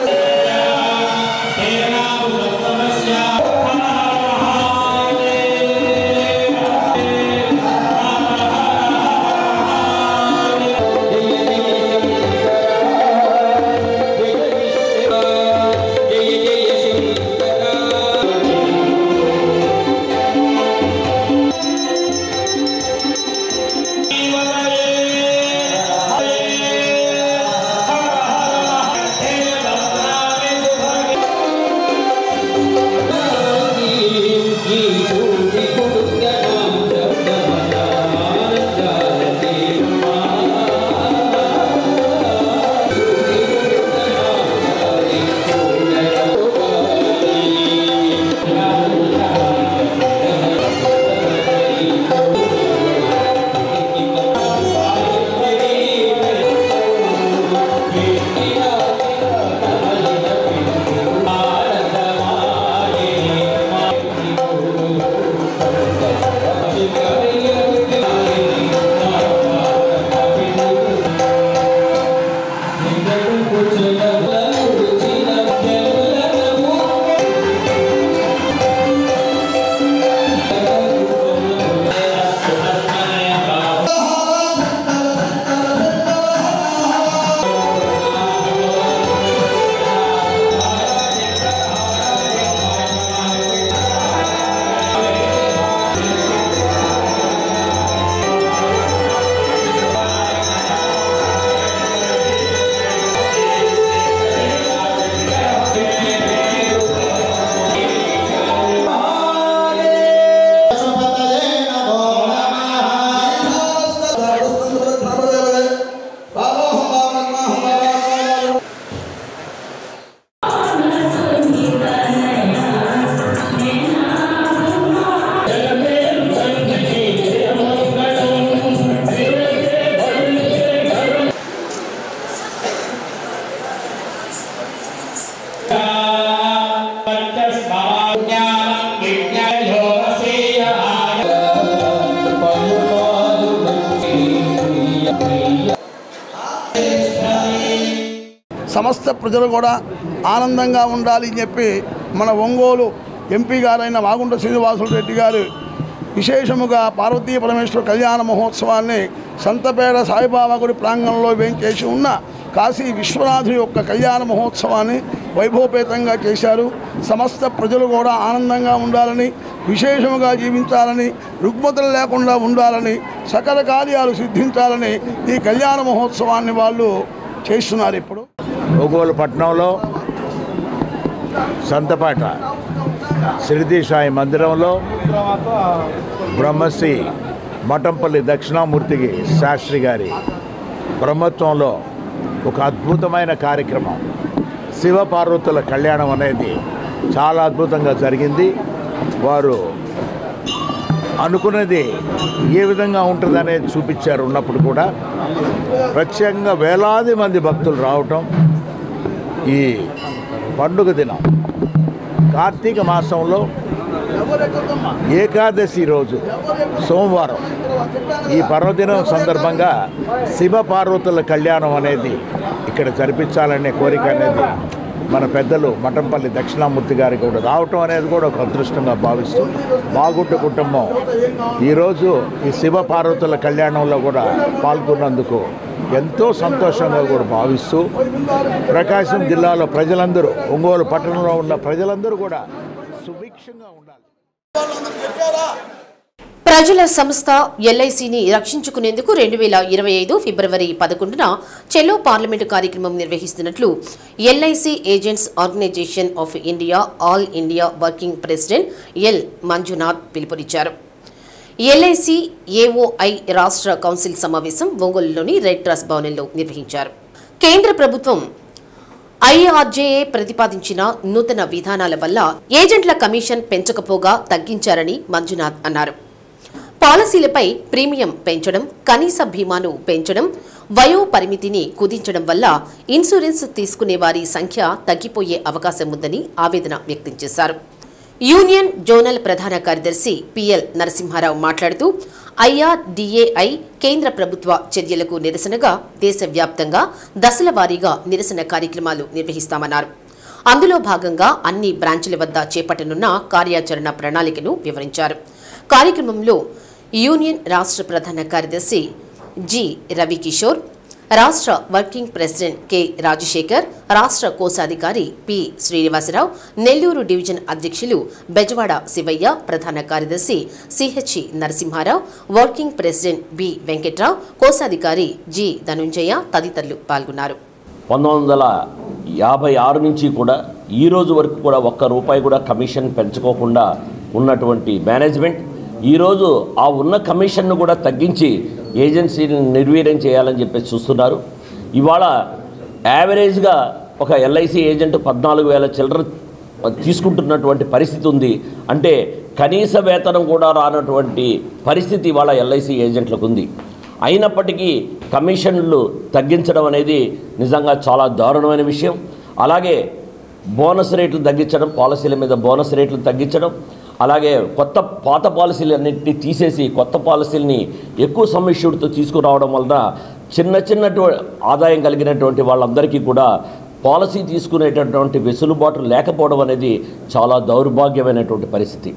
సమస్త ప్రజలు కూడా ఆనందంగా ఉండాలి అని చెప్పి మన ఒంగోలు ఎంపీ గారైన వాగుంట శ్రీనివాసులు రెడ్డి గారు విశేషముగా పార్వతీ పరమేశ్వర కళ్యాణ మహోత్సవాన్ని సంతపేట సాయిబాబా గుడి ప్రాంగణంలో వేంచేసి ఉన్న కాశీ విశ్వనాథుని యొక్క కళ్యాణ మహోత్సవాన్ని వైభవపేతంగా చేశారు సమస్త ప్రజలు కూడా ఆనందంగా ఉండాలని విశేషముగా జీవించాలని రుగ్మతలు లేకుండా ఉండాలని సకల కార్యాలు సిద్ధించాలని ఈ కళ్యాణ మహోత్సవాన్ని వాళ్ళు చేస్తున్నారు ఇప్పుడు ఒంగోలు పట్టణంలో సంతపేట శిరిడి సాయి మందిరంలో బ్రహ్మశ్రీ మఠంపల్లి దక్షిణామూర్తికి శాస్త్రి గారి బ్రహ్మత్వంలో ఒక అద్భుతమైన కార్యక్రమం శివపార్వతుల కళ్యాణం అనేది చాలా అద్భుతంగా జరిగింది వారు అనుకున్నది ఏ విధంగా ఉంటుందనేది చూపించారు ఉన్నప్పుడు కూడా ప్రత్యేకంగా వేలాది మంది భక్తులు రావటం ఈ పండుగ దినం కార్తీక మాసంలో ఏకాదశి రోజు సోమవారం ఈ పర్వదినం సందర్భంగా శివ పార్వతుల కళ్యాణం అనేది ఇక్కడ జరిపించాలనే కోరిక అనేది మన పెద్దలు మఠంపల్లి దక్షిణామూర్తి గారికి కూడా రావటం అనేది కూడా ఒక అదృష్టంగా భావిస్తూ బాగుంట కుటుంబం ఈరోజు ఈ శివ పార్వతుల కళ్యాణంలో కూడా పాల్గొన్నందుకు ఎంతో సంతోషంగా కూడా భావిస్తూ ప్రకాశం జిల్లాలో ప్రజలందరూ ఒంగోలు పట్టణంలో ఉన్న ప్రజలందరూ కూడా సుభిక్షంగా ఉండాలి ప్రజల సంస్థ ఎల్ఐసిని రక్షించుకునేందుకు రెండు వేల ఇరవై ఐదు ఫిబ్రవరి పదకొండున చెలో పార్లమెంటు కార్యక్రమం నిర్వహిస్తున్నట్లు LIC agents organisation of India all India working president L Manjunath పిలుపునిచ్చారు ఎల్ఐసి ఏఓఐ రాష్ట్ర కౌన్సిల్ సమావేశం ఒంగోలులోని రెడ్ క్రాస్ భవనంలో నిర్వహించారు కేంద్ర ప్రభుత్వం ఐఆర్జేఏ ప్రతిపాదించిన నూతన విధానాల వల్ల ఏజెంట్ల కమిషన్ పెంచకపోగా తగ్గించారని మంజునాథ్ అన్నారు పాలసీలపై ప్రీమియం పెంచడం కనీస బీమాను పెంచడం వయో పరిమితిని కుదించడం వల్ల ఇన్సూరెన్స్ తీసుకునే వారి సంఖ్య తగ్గిపోయే అవకాశం ఉందని ఆవేదన వ్యక్తం చేశారు యూనియన్ జోనల్ ప్రధాన కార్యదర్శి పిఎల్ నరసింహారావు మాట్లాడుతూ ఐఆర్డీఏఐ కేంద్ర ప్రభుత్వ చర్యలకు నిరసనగా దేశవ్యాప్తంగా దశల వారీగా నిరసన కార్యక్రమాలు నిర్వహిస్తామన్నారు అందులో భాగంగా అన్ని బ్రాంచుల వద్ద చేపట్టనున్న కార్యాచరణ ప్రణాళికను వివరించారు కార్యక్రమంలో యూనియన్ రాష్ట్ర ప్రధాన కార్యదర్శి జి రవికిషోర్ రాష్ట్ర వర్కింగ్ ప్రెసిడెంట్ కె రాజశేఖర్ రాష్ట్ర కోశాధికారి పి శ్రీనివాసరావు నెల్లూరు డివిజన్ అధ్యక్షులు బెజవాడ శివయ్య ప్రధాన కార్యదర్శి CH Narasimharao working president B Venkatrao కోశాధికారి జి ధనుంజయ తదితరులు పాల్గొన్నారు పంతొమ్మిది వందల యాభై ఆరు నుంచి కూడా ఈ రోజు వరకు కూడా ఒక్క రూపాయి కూడా కమిషన్ పెంచుకోకుండా ఉన్నటువంటి మేనేజ్మెంట్ ఈరోజు ఆ ఉన్న కమిషన్ను కూడా తగ్గించి ఏజెన్సీని నిర్వీర్యం చేయాలని చెప్పేసి చూస్తున్నారు ఇవాళ యావరేజ్గా ఒక ఎల్ఐసి ఏజెంట్ పద్నాలుగు వేల చిల్లర తీసుకుంటున్నటువంటి పరిస్థితి ఉంది అంటే కనీస వేతనం కూడా రానటువంటి పరిస్థితి ఇవాళ ఎల్ఐసి ఏజెంట్లకు ఉంది అయినప్పటికీ కమిషన్లు తగ్గించడం అనేది నిజంగా చాలా దారుణమైన విషయం అలాగే బోనస్ రేట్లు తగ్గించడం పాలసీల మీద బోనస్ రేట్లు తగ్గించడం అలాగే కొత్త పాత పాలసీలన్నింటినీ తీసేసి కొత్త పాలసీలని ఎక్కువ సమ్మిష్యుడితో తీసుకురావడం వలన చిన్న చిన్నటు ఆదాయం కలిగినటువంటి వాళ్ళందరికీ కూడా పాలసీ తీసుకునేటటువంటి వెసులుబాటు లేకపోవడం అనేది చాలా దౌర్భాగ్యమైనటువంటి పరిస్థితి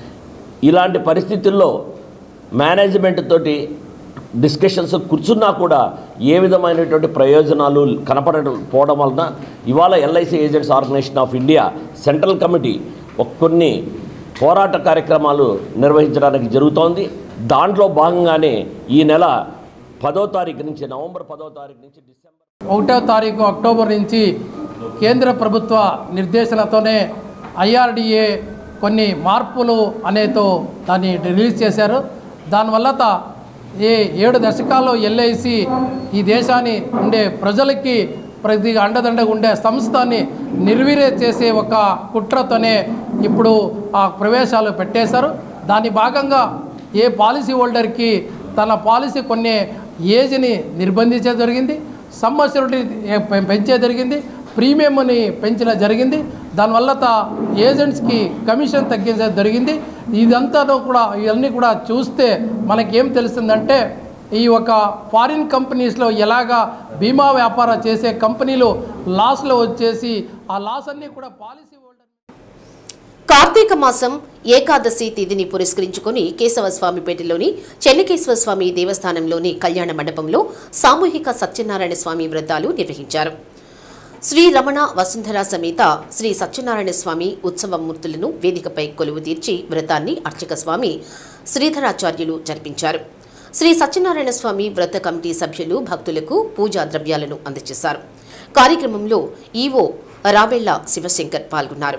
ఇలాంటి పరిస్థితుల్లో మేనేజ్మెంట్ తోటి డిస్కషన్స్ కూర్చున్నా కూడా ఏ విధమైనటువంటి ప్రయోజనాలు కనపడకపోవడం వలన ఇవాళ LIC agents organisation of India central committee ఒక కొన్ని పోరాట కార్యక్రమాలు నిర్వహించడానికి జరుగుతోంది దాంట్లో భాగంగానే ఈ నెల పదో తారీఖు నుంచి నవంబర్ పదో తారీఖు నుంచి డిసెంబర్ ఒకటో తారీఖు అక్టోబర్ నుంచి కేంద్ర ప్రభుత్వ నిర్దేశనతోనే ఐఆర్డిఏ కొన్ని మార్పులు అనేతో దాన్ని రిలీజ్ చేశారు దానివల్ల త- ఈ ఏడు దశకాల్లో ఎల్ఐసి ఈ దేశాన్ని ఉండే ప్రజలకి ప్రతి అండదండగా ఉండే సంస్థని నిర్వీర్య చేసే ఒక కుట్రతోనే ఇప్పుడు ఆ ప్రవేశాలు పెట్టేశారు దాని భాగంగా ఏ పాలసీ హోల్డర్కి తన పాలసీ కొన్ని ఏజ్ని నిర్బంధించే జరిగింది సంవత్సరం పెంచే జరిగింది ప్రీమియంని పెంచడం జరిగింది దానివల్ల త- ఏజెంట్స్కి కమిషన్ తగ్గించడం జరిగింది ఇదంతా కూడా ఇవన్నీ కూడా చూస్తే మనకేం తెలుస్తుందంటే ఈ ఒక ఫారిన్ కంపెనీస్లో ఎలాగా బీమా వ్యాపారం చేసే కంపెనీలు లాస్లో వచ్చేసి ఆ లాస్ అన్నీ కూడా పాలసీ కార్తీక మాసం ఏకాదశి తిథిని పురస్కరించుకుని కేశవస్వామిపేటలోని చెన్నకేశ్వర స్వామి దేవస్థానంలోని కళ్యాణ మండపంలో సామూహిక సత్యనారాయణ స్వామి వ్రతాలు నిర్వహించారు శ్రీ రమణ వసుంధర సమేత శ్రీ సత్యనారాయణ స్వామి ఉత్సవ మూర్తులను వేదికపై కొలువు తీర్చి వ్రతాన్ని అర్చక స్వామి శ్రీధరాచార్యులు జరిపించారు శ్రీ సత్యనారాయణ స్వామి వ్రత కమిటీ సభ్యులు భక్తులకు పూజా ద్రవ్యాలను అందజేశారు కార్యక్రమంలో ఈవో రావెళ్ల శివశంకర్ పాల్గొన్నారు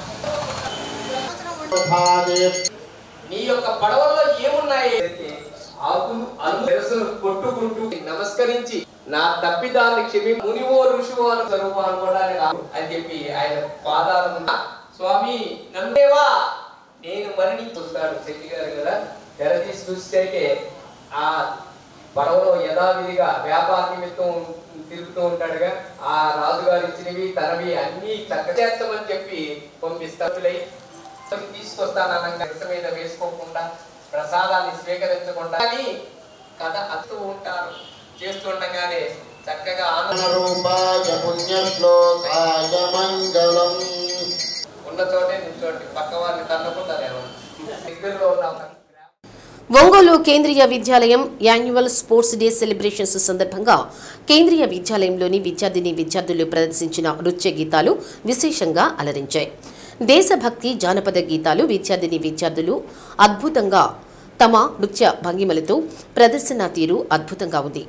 నీ యొక్క పడవల్లో ఏమున్నాయి ఆకులు అల్లు తెరసులు కొట్టుకుంటూ నమస్కరించి నా తప్పిదాన్ని క్షమి మునివో ఋషివో అని స్వరూపం అనుకోవడానికి రాదు అని చెప్పి ఆయన పాదాల ముందు, స్వామి నమ్మేవా నేను మరణి చూస్తాడు శెట్టి గారు కదా తెర తీసి చూసేసరికి ఆ పడవలో యథావిధిగా వ్యాపార నిమిత్తం తిరుగుతూ ఉంటాడుగా ఆ రాజుగారు ఇచ్చినవి తనవి అన్ని చక్క చేస్తామని చెప్పి పంపిస్తాడులై తీసుకొస్తాననగా ఇసుక మీద వేసుకోకుండా ప్రసాదాన్ని స్వీకరించకుండా అని కథ అత్తూ ఉంటారు చేస్తుండగానే చక్కగా ఆనంద రూపాయ పుణ్యశ్లోకాయ మంగళం ఉన్న చోటే నిల్చోండి పక్క వారిని తన్నుకుంటారేమో దగ్గరలో ఉన్న ఒంగోలు కేంద్రీయ విద్యాలయం యాన్యువల్ స్పోర్ట్స్ డే సెలబ్రేషన్స్ సందర్భంగా కేంద్రీయ విద్యాలయంలోని విద్యార్థిని విద్యార్థులు ప్రదర్శించిన నృత్య గీతాలు విశేషంగా అలరించాయి దేశభక్తి జానపద గీతాలు విద్యార్థిని విద్యార్థులు అద్భుతంగా తమ నృత్య భంగిమలతో ప్రదర్శన తీరు అద్భుతంగా ఉంది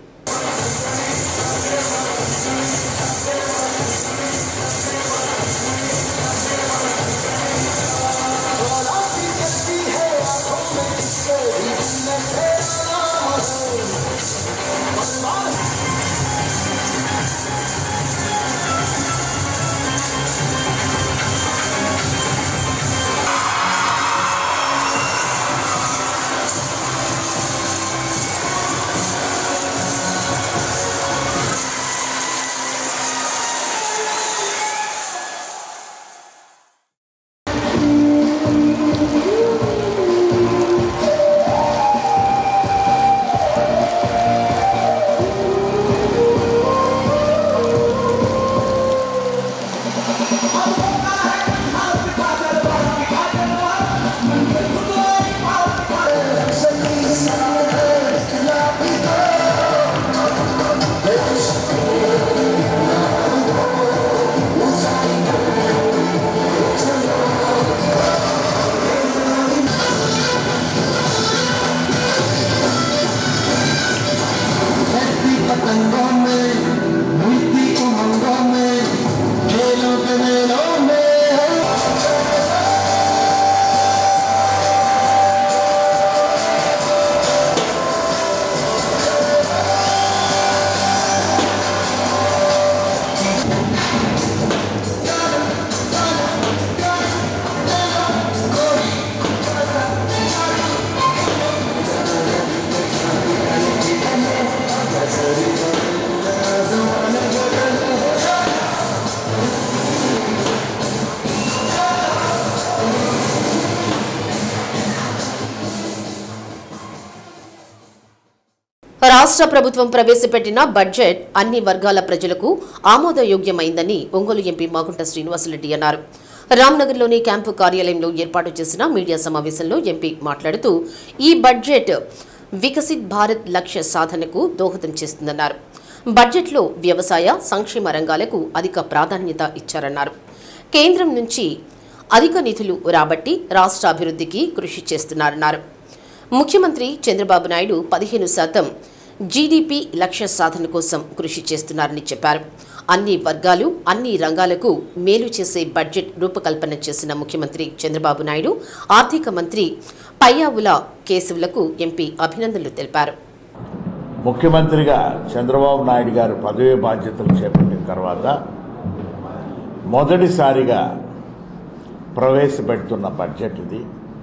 రాష్ట్ర ప్రభుత్వం ప్రవేశపెట్టిన బడ్జెట్ అన్ని వర్గాల ప్రజలకు ఆమోదయోగ్యమైందని ఒంగోలు ఎంపీ మాగుంట శ్రీనివాసరెడ్డి అన్నారు రామ్నగర్లోని క్యాంపు కార్యాలయంలో ఏర్పాటు చేసిన మీడియా సమావేశంలో ఎంపీ మాట్లాడుతూ ఈ బడ్జెట్ వికసిత్ భారత్ లక్ష్య సాధనకు దోహదం చేస్తుందన్నారు బడ్జెట్లో వ్యవసాయ సంక్షేమ రంగాలకు అధిక ప్రాధాన్యత ఇచ్చారన్నారు కేంద్రం నుంచి అధిక నిధులు రాబట్టి రాష్ట్ర అభివృద్ధికి కృషి చేస్తున్నారన్నారు ముఖ్యమంత్రి చంద్రబాబు నాయుడు పదిహేను శాతం జీడీపీ లక్ష్య సాధన కోసం కృషి చేస్తున్నారని చెప్పారు అన్ని వర్గాలు అన్ని రంగాలకు మేలు చేసే బడ్జెట్ రూపకల్పన చేసిన ముఖ్యమంత్రి చంద్రబాబు నాయుడు ఆర్థిక మంత్రి పయ్యావుల కేశవులకు ఎంపీ అభినందనలు తెలిపారు ముఖ్యమంత్రిగా చంద్రబాబు నాయుడు గారు పదవి బాధ్యతలు చేపట్టిన తర్వాత మొదటిసారిగా ప్రవేశపెడుతున్న బడ్జెట్ ఇది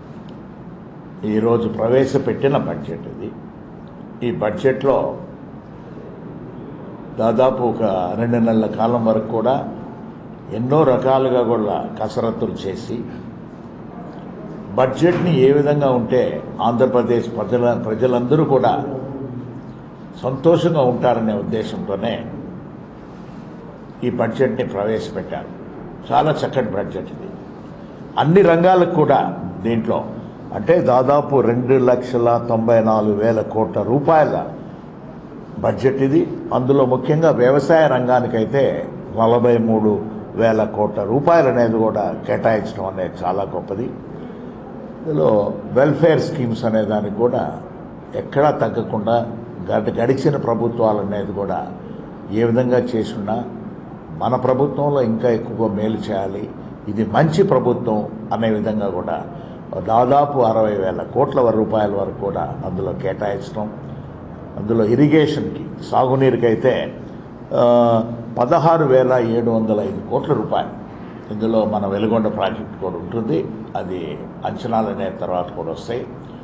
ఈరోజు ప్రవేశపెట్టిన బడ్జెట్ ఇది ఈ బడ్జెట్లో దాదాపు ఒక రెండు నెలల కాలం వరకు కూడా ఎన్నో రకాలుగా కూడా కసరత్తులు చేసి బడ్జెట్ని ఏ విధంగా ఉంటే ఆంధ్రప్రదేశ్ ప్రజల ప్రజలందరూ కూడా సంతోషంగా ఉంటారనే ఉద్దేశంతోనే ఈ బడ్జెట్ని ప్రవేశపెట్టారు చాలా చక్కటి బడ్జెట్ ఇది అన్ని రంగాలకు కూడా దీంట్లో అంటే దాదాపు రెండు లక్షల తొంభై నాలుగు వేల కోట్ల రూపాయల బడ్జెట్ ఇది అందులో ముఖ్యంగా వ్యవసాయ రంగానికైతే నలభై మూడు వేల కోట్ల రూపాయలు అనేది కూడా కేటాయించడం అనేది చాలా గొప్పది ఇందులో వెల్ఫేర్ స్కీమ్స్ అనే దానికి కూడా ఎక్కడా తగ్గకుండా గడి గడిచిన ప్రభుత్వాలు అనేది కూడా ఏ విధంగా చేసున్నా మన ప్రభుత్వంలో ఇంకా ఎక్కువ మేలు చేయాలి ఇది మంచి ప్రభుత్వం అనే విధంగా కూడా దాదాపు అరవై వేల కోట్ల రూపాయల వరకు కూడా అందులో కేటాయించడం అందులో ఇరిగేషన్కి సాగునీరుకైతే ఆ, పదహారు వేల ఏడు వందల ఐదు కోట్ల రూపాయలు ఇందులో మన వెలుగొండ ప్రాజెక్ట్ కూడా ఉంటుంది అది అంచనాలు అనే తర్వాత కూడా వస్తాయి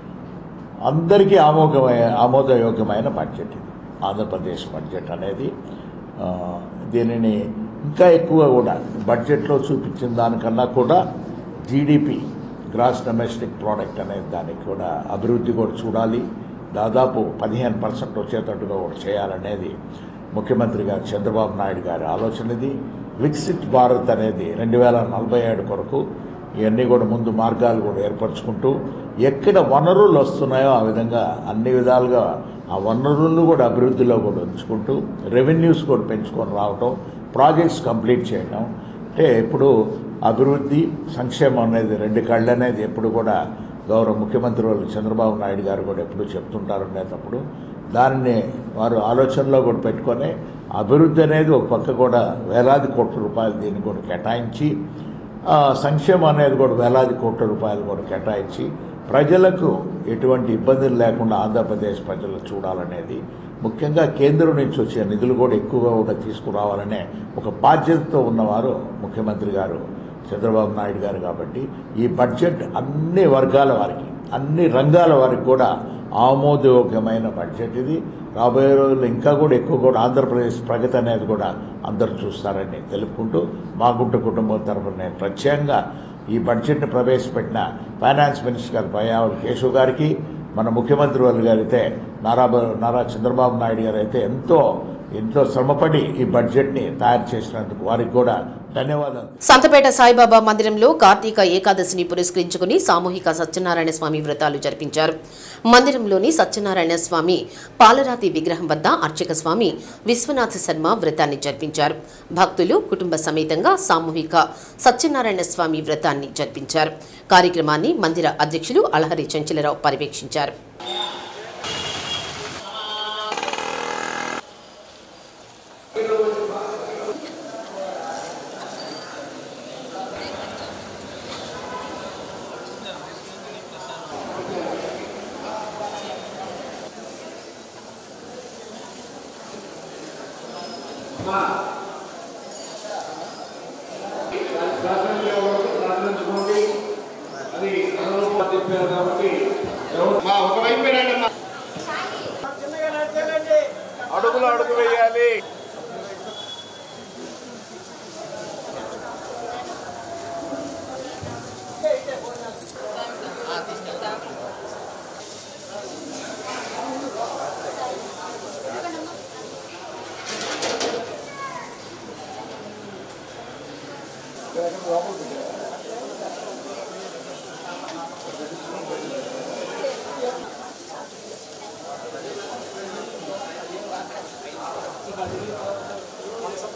అందరికీ ఆమోదమైన ఆమోదయోగ్యమైన బడ్జెట్ ఇది ఆంధ్రప్రదేశ్ బడ్జెట్ అనేది ఆ, దీనిని ఇంకా ఎక్కువ కూడా బడ్జెట్లో చూపించిన దానికన్నా కూడా జీడిపి గ్రాస్ డొమెస్టిక్ ప్రోడక్ట్ అనేది దానికి కూడా అభివృద్ధి కూడా చూడాలి దాదాపు పదిహేను పర్సెంట్ వచ్చేటట్టుగా కూడా చేయాలనేది ముఖ్యమంత్రి గారు చంద్రబాబు నాయుడు గారి ఆలోచన ఇది వికసిత్ భారత్ అనేది రెండు వేల నలభై ఏడు కొరకు ఇవన్నీ కూడా ముందు మార్గాలు కూడా ఏర్పరచుకుంటూ ఎక్కడ వనరులు వస్తున్నాయో ఆ విధంగా అన్ని విధాలుగా ఆ వనరులను కూడా అభివృద్ధిలో కూడా ఉంచుకుంటూ రెవెన్యూస్ కూడా పెంచుకొని రావటం ప్రాజెక్ట్స్ కంప్లీట్ చేయటం అంటే ఇప్పుడు అభివృద్ధి సంక్షేమం అనేది రెండు కళ్ళు అనేది ఎప్పుడు కూడా గౌరవ ముఖ్యమంత్రి వాళ్ళు చంద్రబాబు నాయుడు గారు కూడా ఎప్పుడు చెప్తుంటారు అనేటప్పుడు దానిని వారు ఆలోచనలో కూడా పెట్టుకొని అభివృద్ధి అనేది ఒక పక్క కూడా వేలాది కోట్ల రూపాయలు దీన్ని కూడా కేటాయించి ఆ, సంక్షేమం అనేది కూడా వేలాది కోట్ల రూపాయలు కూడా కేటాయించి ప్రజలకు ఎటువంటి ఇబ్బందులు లేకుండా ఆంధ్రప్రదేశ్ ప్రజలు చూడాలనేది ముఖ్యంగా కేంద్రం నుంచి వచ్చే నిధులు కూడా ఎక్కువగా కూడా తీసుకురావాలనే ఒక బాధ్యతతో ఉన్నవారు ముఖ్యమంత్రి గారు చంద్రబాబు నాయుడు గారు కాబట్టి ఈ బడ్జెట్ అన్ని వర్గాల వారికి అన్ని రంగాల వారికి కూడా ఆమోదయోగ్యమైన బడ్జెట్ ఇది రాబోయే రోజుల్లో ఇంకా కూడా ఎక్కువ కూడా ఆంధ్రప్రదేశ్ ప్రగతి అనేది కూడా అందరూ చూస్తారని తెలుపుకుంటూ మా గుంట కుటుంబం తరఫున నేను ప్రత్యేకంగా ఈ బడ్జెట్ని ప్రవేశపెట్టిన ఫైనాన్స్ మినిస్టర్ గారు పయ్యావుల కేశవ్ గారికి మన ముఖ్యమంత్రి వాళ్ళు గారైతే నారా బ- నారా చంద్రబాబు నాయుడు గారు అయితే ఎంతో ఎంతో శ్రమపడి ఈ బడ్జెట్ని తయారు చేసినందుకు వారికి కూడా ధన్యవాదాలు సంతపేట సాయిబాబా మందిరంలో కార్తీక ఏకాదశిని పురస్కరించుకుని సామూహిక సత్యనారాయణ స్వామి వ్రతాలు జరిపించారు మందిరంలోని సత్యనారాయణ స్వామి పాలరాతి విగ్రహం వద్ద అర్చక స్వామి విశ్వనాథ శర్మ వ్రతాన్ని జరిపించారు భక్తులు కుటుంబ సమేతంగా సామూహిక సత్యనారాయణ స్వామి వ్రతాన్ని జరిపించారు కార్యక్రమాన్ని మందిర అధ్యక్షులు అలహరి చంచలరావు పర్యవేక్షించారు మా ఒకవైపు అడుగులు అడుగు వేయాలి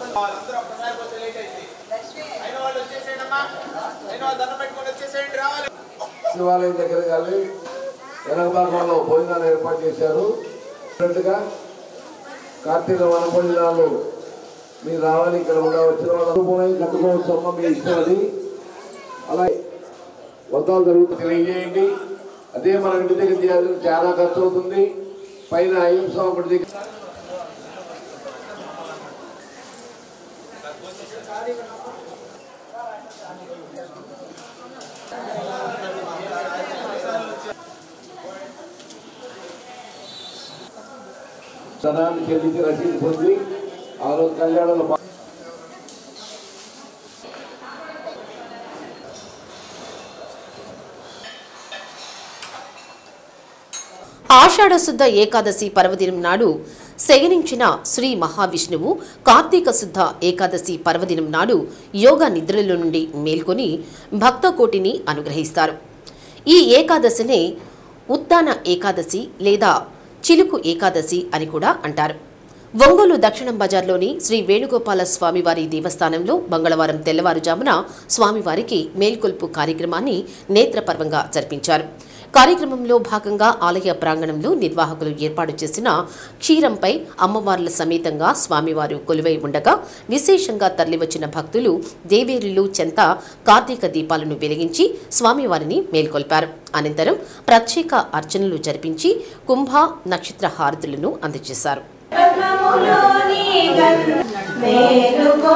అందరూ ఒక్కసారి పోతే లేట్ అయింది అయిన వాళ్ళు వచ్చేసేయండి అమ్మా అయిన వాళ్ళు దండం పెట్టుకొని వచ్చేసేయండి రావాలి శివాలయం దగ్గర కానీ వెనక భాగంలో భోజనాలు ఏర్పాటు చేశారు డెఫినెట్గా కార్తీక వన భోజనాలు మీరు రావాలి ఇక్కడ ఉండవచ్చిన వాళ్ళు పోయి కట్టుకోవచ్చు అమ్మ మీ ఇష్టం అది అలాగే మొత్తాలు జరుగుతుంది తెలియజేయండి అదే మన ఇంటి దగ్గర చేయాల్సిన చాలా ఖర్చు అవుతుంది పైన అయ్యప్ప స్వామి గుడి దగ్గర ధనాన్ని చెల్లించి రసీదు పొంది ఆ రోజు కళ్యాణంలో పా- ఆషాఢ శుద్ధ ఏకాదశి పర్వదినం నాడు శయనించిన శ్రీ మహావిష్ణువు కార్తీక శుద్ధ ఏకాదశి పర్వదినం నాడు యోగా నిద్రల నుండి మేల్కొని భక్త కోటిని అనుగ్రహిస్తారు ఈ ఏకాదశినే ఉత్తాన ఏకాదశి లేదా చిలుకు ఏకాదశి అని కూడా అంటారు ఒంగోలు దక్షిణం బజార్లోని శ్రీ వేణుగోపాల స్వామివారి దేవస్థానంలో మంగళవారం తెల్లవారుజామున స్వామివారికి మేల్కొల్పు కార్యక్రమాన్ని నేత్రపర్వంగా జరిపించారు కార్యక్రమంలో భాగంగా ఆలయ ప్రాంగణంలో నిర్వాహకులు ఏర్పాటు చేసిన క్షీరంపై అమ్మవార్ల సమేతంగా స్వామివారు కొలువై ఉండగా విశేషంగా తరలివచ్చిన భక్తులు దేవేరులు చెంత కార్తీక దీపాలను వెలిగించి స్వామివారిని మేల్కొల్పారు అనంతరం ప్రత్యేక అర్చనలు జరిపించి కుంభ నక్షత్ర హారతులను అందజేశారు మేలుకో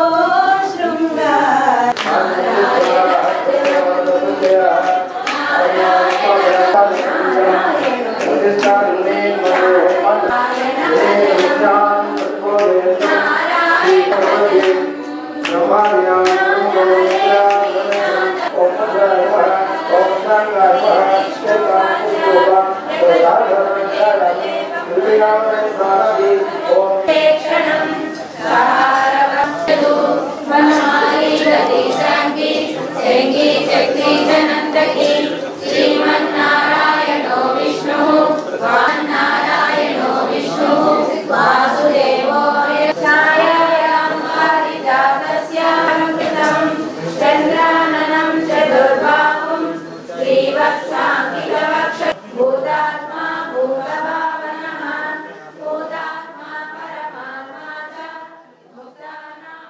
శ్రీమన్నారాయణో విష్ణు నారాయణో విష్ణు వాసుదేవో ఛాయాయాం పారిజాతస్యామృతం చంద్రాననం చతుర్బాహుం శ్రీవత్సాంకితవక్ష భూతాత్మా భూతభావనః భూతాత్మా పరమాత్మా చ ముక్తానాం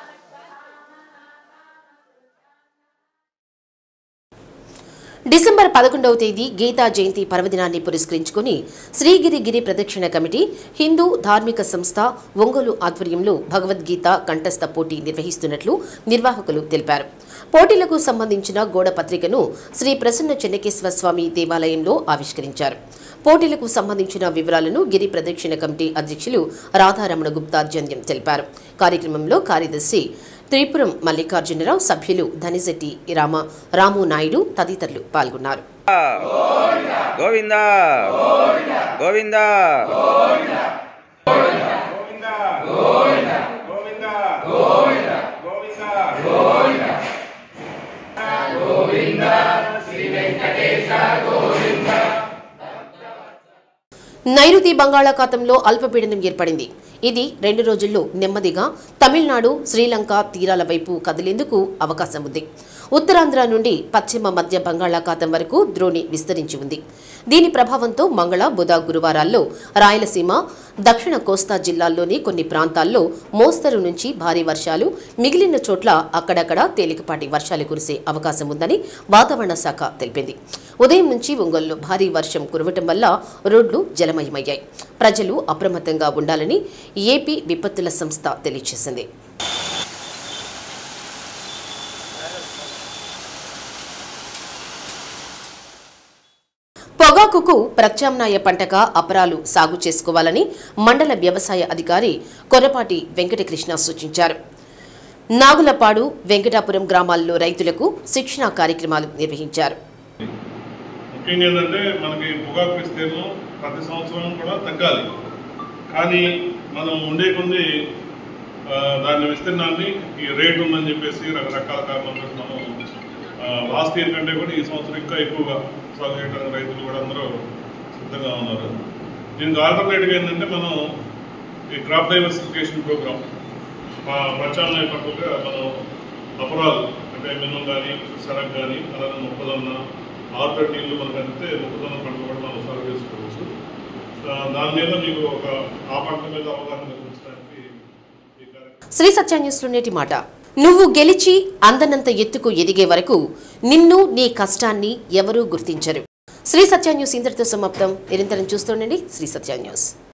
డిసెంబర్ పదకొండవ తేదీ గీతా జయంతి పర్వదినాన్ని పురస్కరించుకుని శ్రీగిరి గిరి ప్రదక్షిణ కమిటీ హిందూ ధార్మిక సంస్థ ఒంగోలు ఆధ్వర్యంలో భగవద్గీత కంఠస్థ పోటీ నిర్వహిస్తున్నట్లు నిర్వాహకులు తెలిపారు పోటీలకు సంబంధించిన గోడ పత్రికను శ్రీ ప్రసన్న చెన్నకేశ్వర స్వామి దేవాలయంలో ఆవిష్కరించారు పోటీలకు సంబంధించిన వివరాలను గిరి ప్రదక్షిణ కమిటీ అధ్యక్షులు రాధారమణ గుప్తా జంధ్యం తెలిపారు కార్యక్రమంలో కార్యదర్శి త్రిపురం మల్లికార్జునరావు సభ్యులు ధనిశెట్టి రామ రాము నాయుడు తదితరులు పాల్గొన్నారు గోవింద గోవింద నైరుతి బంగాళాఖాతంలో అల్పపీడనం ఏర్పడింది ఇది రెండు రోజుల్లో నెమ్మదిగా తమిళనాడు శ్రీలంక తీరాల వైపు కదిలేందుకు అవకాశం ఉంది ఉత్తరాంధ్ర నుండి పశ్చిమ మధ్య బంగాళాఖాతం వరకు ద్రోణి విస్తరించి ఉంది దీని ప్రభావంతో మంగళ బుధ గురువారాల్లో రాయలసీమ దక్షిణ కోస్తా జిల్లాల్లోని కొన్ని ప్రాంతాల్లో మోస్తరు నుంచి భారీ వర్షాలు మిగిలిన చోట్ల అక్కడక్కడ తేలికపాటి వర్షాలు కురిసే అవకాశం ఉందని వాతావరణ శాఖ తెలిపింది ఉదయం నుంచి ఒంగోలులో భారీ వర్షం కురవటం వల్ల రోడ్లు జలమయమయ్యాయి ప్రజలు అప్రమత్తంగా ఉండాలని ఏపీ విపత్తుల సంస్థ తెలియజేసింది పొగాకుకు ప్రత్యామ్నాయ పంటగా అపరాలు సాగు చేసుకోవాలని మండల వ్యవసాయ అధికారి కొర్రపాటి వెంకటకృష్ణ సూచించారు నాగులపాడు వెంకటాపురం గ్రామాల్లో రైతులకు శిక్షణా కార్యక్రమాలు నిర్వహించారు ముఖ్యంగా ఏంటంటే మనకి పొగాకు విస్తీర్ణం ప్రతి సంవత్సరం కూడా తగ్గాలి కానీ మనం ఉండే కొన్ని ఆ, దాని విస్తీర్ణాన్ని ఈ రేట్ ఉందని చెప్పేసి రకరకాల కారణాలు మనము లాస్ట్ ఇయర్ కంటే కూడా ఈ సంవత్సరం ఇంకా ఎక్కువగా సాగు చేయడానికి రైతులు కూడా అందరూ సిద్ధంగా ఉన్నారు దీనికి ఆల్టర్నేట్గా ఏంటంటే మనం ఈ క్రాప్ డైవర్సిఫికేషన్ ప్రోగ్రామ్ మా ప్రత్యామ్నాయ పంటలుగా మనం అపరాలు అంటే మినుము కానీ సరక్ కానీ అలాగే మొక్కజొన్న ఆర్డర్ నీళ్లు మనకు అందితే మొక్కజొన్న పంట కూడా మనం సాగు చేసుకోవచ్చు ఆ, దాని మీద మీకు ఒక ఆ పంట మీద అవగాహన కల్పించడానికి శ్రీ సత్య న్యూస్లో నేటి మాట నువ్వు గెలిచి అందనంత ఎత్తుకు ఎదిగే వరకు నిన్ను నీ కష్టాన్ని ఎవరూ గుర్తించరు శ్రీ సత్య న్యూస్ ఇంతటితో సమాప్తం నిరంతరం చూస్తుండండి శ్రీ సత్య న్యూస్